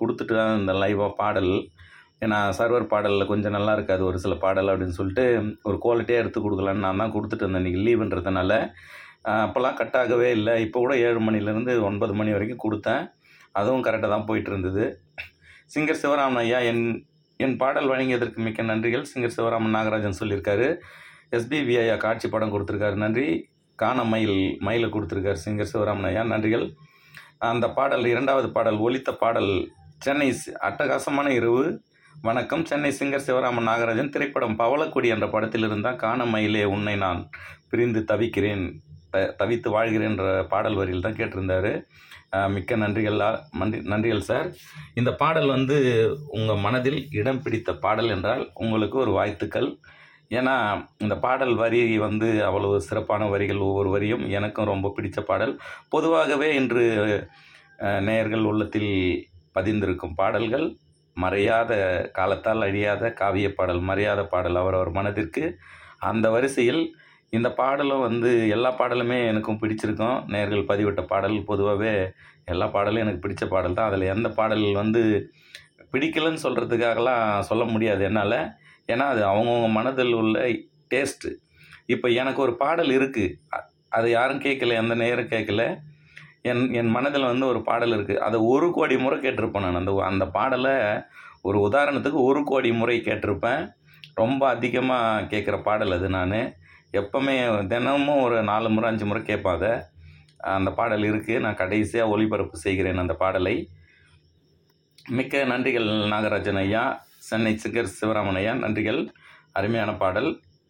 கொடுத்துட்டு தான் இந்த லைவாக பாடல் ஏன்னா சர்வர் பாடலில் கொஞ்சம் நல்லா இருக்காது ஒரு சில பாடல் அப்படின்னு சொல்லிட்டு ஒரு குவாலிட்டியாக எடுத்து கொடுக்கலான்னு நான் தான் கொடுத்துட்டு இருந்தேன் இன்றைக்கி லீவுன்றதுனால அப்போல்லாம் கட் ஆகவே இல்லை இப்போ கூட ஏழு மணிலேருந்து ஒன்பது மணி வரைக்கும் கொடுத்தேன் அதுவும் கரெக்டாக தான் போயிட்டு இருந்தது சிங்கர் சிவராமன் ஐயா என் என் பாடல் வழங்கியதற்கு மிக்க நன்றிகள் சிங்கர் சிவராமன் நாகராஜன் சொல்லியிருக்காரு எஸ்பிவி ஐயா காட்சி படம் கொடுத்துருக்காரு நன்றி காண மயில் மயிலை கொடுத்துருக்காரு சிங்கர் சிவராமன் ஐயா நன்றிகள் அந்த பாடல் இரண்டாவது பாடல் ஒலித்த பாடல் சென்னை சி- அட்டகாசமான இரவு வணக்கம் சென்னை சிங்கர் சிவராமன் நாகராஜன் திரைப்படம் பவளக்கொடி என்ற படத்திலிருந்து தான் காண மயிலே உன்னை நான் பிரிந்து தவிக்கிறேன் த தவித்து வாழ்கிறேன் என்ற பாடல் வரியில் தான் கேட்டிருந்தாரு அஹ் மிக்க நன்றிகள் ஆ- நன்றி நன்றிகள் சார் இந்த பாடல் வந்து உங்கள் மனதில் இடம் பிடித்த பாடல் என்றால் உங்களுக்கு ஒரு வாழ்த்துக்கள் ஏன்னா இந்த பாடல் வரி வந்து அவ்வளவு சிறப்பான வரிகள் ஒவ்வொரு வரியும் எனக்கும் ரொம்ப பிடித்த பாடல் பொதுவாகவே இன்று அஹ், நேயர்கள் உள்ளத்தில் பதிந்திருக்கும் பாடல்கள் மறையாத காலத்தால் அழியாத காவிய பாடல் மறையாத பாடல் அவரவர் மனதிற்கு அந்த வரிசையில் இந்த பாடலும் வந்து எல்லா பாடலுமே எனக்கும் பிடிச்சிருக்கும் நேர்கள் பதிவிட்ட பாடல் பொதுவாகவே எல்லா பாடலும் எனக்கு பிடிச்ச பாடல் தான் அதில் எந்த பாடல் வந்து பிடிக்கலன்னு சொல்கிறதுக்காகலாம் சொல்ல முடியாது என்னால் ஏன்னா அது அவங்கவுங்க மனதில் உள்ள டேஸ்ட்டு இப்போ எனக்கு ஒரு பாடல் இருக்குது அது யாரும் கேட்கல எந்த நேரம் கேட்கல என் என் மனதில் வந்து ஒரு பாடல் இருக்குது அதை ஒரு கோடி முறை கேட்டிருப்பேன் நான் அந்த அந்த பாடலை ஒரு உதாரணத்துக்கு ஒரு கோடி முறை கேட்டிருப்பேன் ரொம்ப அதிகமாக கேட்குற பாடல் அது நான் எப்போவுமே தினமும் ஒரு நாலு முறை அஞ்சு முறை கேட்பேன் அதை அந்த பாடல் இருக்குது நான் கடைசியாக ஒளிபரப்பு செய்கிறேன் அந்த பாடலை மிக்க நன்றிகள் நாகராஜன் ஐயா சென்னை சிங்கர் சிவராமன் ஐயா நன்றிகள் அருமையான பாடல்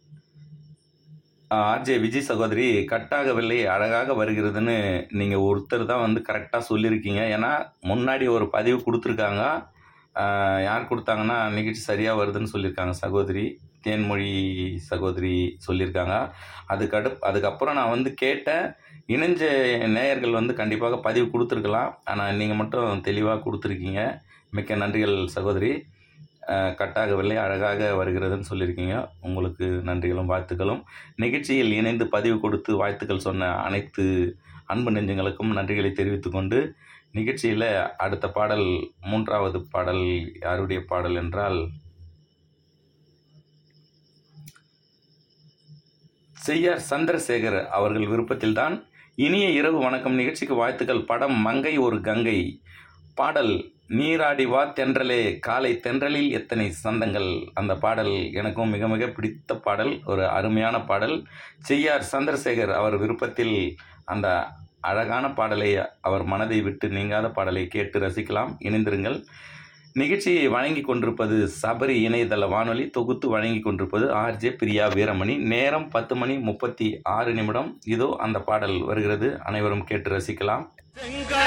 ஆர்ஜே விஜய் சகோதரி கட்டாகவில்லை அழகாக வருகிறதுன்னு நீங்கள் ஒருத்தர் தான் வந்து கரெக்டாக சொல்லியிருக்கீங்க ஏன்னா முன்னாடி ஒரு பதிவு கொடுத்துருக்காங்க ஆஹ் யார் கொடுத்தாங்கன்னா நிகழ்ச்சி சரியாக வருதுன்னு சொல்லியிருக்காங்க சகோதரி தேன்மொழி சகோதரி சொல்லியிருக்காங்க அதுக்கு அடு அதுக்கப்புறம் நான் வந்து கேட்டேன் இணைஞ்ச நேயர்கள் வந்து கண்டிப்பாக பதிவு கொடுத்துருக்கலாம் ஆனால் நீங்கள் மட்டும் தெளிவாக கொடுத்துருக்கீங்க மிக்க நன்றிகள் சகோதரி அஹ் கட்டாகவில்லை அழகாக வருகிறதுன்னு சொல்லியிருக்கீங்க உங்களுக்கு நன்றிகளும் வாழ்த்துக்களும் நிகழ்ச்சியில் இணைந்து பதிவு கொடுத்து வாழ்த்துக்கள் சொன்ன அனைத்து அன்பு நெஞ்சங்களுக்கும் நன்றிகளை தெரிவித்துக்கொண்டு நிகழ்ச்சியில் அடுத்த பாடல் மூன்றாவது பாடல் யாருடைய பாடல் என்றால் செய்யார் சந்திரசேகர் அவர்கள் விருப்பத்தில்தான் இனிய இரவு வணக்கம் நிகழ்ச்சிக்கு வாழ்த்துக்கள் படம் மங்கை ஒரு கங்கை பாடல் நீராடி வா தென்றலே காலை தென்றலில் எத்தனை சந்தங்கள் அந்த பாடல் எனக்கும் மிக மிக பிடித்த பாடல் ஒரு அருமையான பாடல் செய்யார் சந்திரசேகர் அவர் விருப்பத்தில் அந்த அழகான பாடலை அவர் மனதை விட்டு நீங்காத பாடலை கேட்டு ரசிக்கலாம் இணைந்திருங்கள் நிகழ்ச்சியை வழங்கி கொண்டிருப்பது சபரி இணையதள வானொலி தொகுத்து வழங்கி கொண்டிருப்பது ஆர்ஜே பிரியா வீரமணி நேரம் பத்து மணி முப்பத்தி ஆறு நிமிடம் இதோ அந்த பாடல் வருகிறது அனைவரும் கேட்டு ரசிக்கலாம்